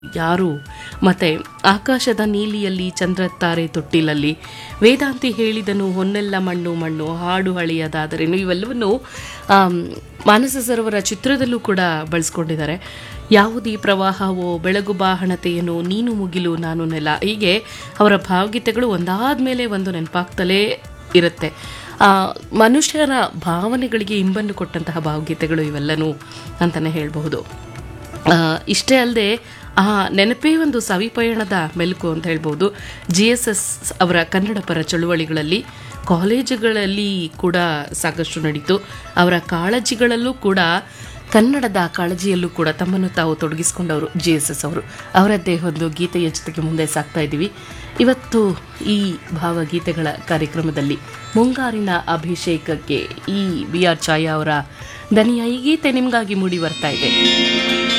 ಯಾರು ಮತ್ತೆ ಆಕಾಶದ ನೀಲಿಯಲ್ಲಿ ಚಂದ್ರ ತಾರೆ ತೊಟ್ಟಿಲಲ್ಲಿ ವೇದಾಂತಿ ಹೇಳಿದನು ಹೊನ್ನೆಲ್ಲ ಮಣ್ಣು ಮಣ್ಣು ಹಾಡು ಹಳೆಯದಾದರೇನು ಇವೆಲ್ಲವನ್ನು ಆಮ್, ಮಾನಸ ಸರೋವರ ಚಿತ್ರದಲ್ಲೂ ಕೂಡ ಬಳಸ್ಕೊಂಡಿದ್ದಾರೆ ಯಾವುದೀ ಪ್ರವಾಹವೋ ಬೆಳಗು ಬಾಹಣತೆಯೇನೋ ನೀನು ಮುಗಿಲು ನಾನು ನೆಲ ಹೀಗೆ ಅವರ ಭಾವಗೀತೆಗಳು ಒಂದಾದ ಮೇಲೆ ಒಂದು ನೆನಪಾಗ್ತಲೇ ಇರುತ್ತೆ ಆ, ಮನುಷ್ಯರ ಭಾವನೆಗಳಿಗೆ ಇಂಬನ್ನು ಕೊಟ್ಟಂತಹ ಭಾವಗೀತೆಗಳು ಇವೆಲ್ಲನೂ ಅಂತಲೇ ಹೇಳಬಹುದು ಆ, ಇಷ್ಟೇ ಅಲ್ಲದೆ ಆ ನೆನಪೇ ಒಂದು ಸವಿಪಯಣದ ಮೆಲುಕು ಅಂತ ಹೇಳ್ಬೋದು ಜಿ ಎಸ್ ಎಸ್ ಅವರ ಕನ್ನಡ ಪರ ಚಳುವಳಿಗಳಲ್ಲಿ ಕಾಲೇಜುಗಳಲ್ಲಿ ಕೂಡ ಸಾಕಷ್ಟು ನಡೀತು ಅವರ ಕಾಳಜಿಗಳಲ್ಲೂ ಕೂಡ ಕನ್ನಡದ ಕಾಳಜಿಯಲ್ಲೂ ಕೂಡ ತಮ್ಮನ್ನು ತಾವು ತೊಡಗಿಸಿಕೊಂಡವರು ಜಿ ಎಸ್ ಎಸ್ ಅವರು ಅವರದ್ದೇ ಒಂದು ಗೀತೆಯ ಜೊತೆಗೆ ಮುಂದೆ ಸಾಗ್ತಾ ಇದ್ದೀವಿ ಇವತ್ತು ಈ ಭಾವಗೀತೆಗಳ ಕಾರ್ಯಕ್ರಮದಲ್ಲಿ ಮುಂಗಾರಿನ ಅಭಿಷೇಕಕ್ಕೆ ಈ ಬಿ ಆರ್ ಛಾಯಾ ಅವರ ದನಿಯ ಈ ಗೀತೆ ನಿಮಗಾಗಿ ಮೂಡಿ ಬರ್ತಾ ಇದೆ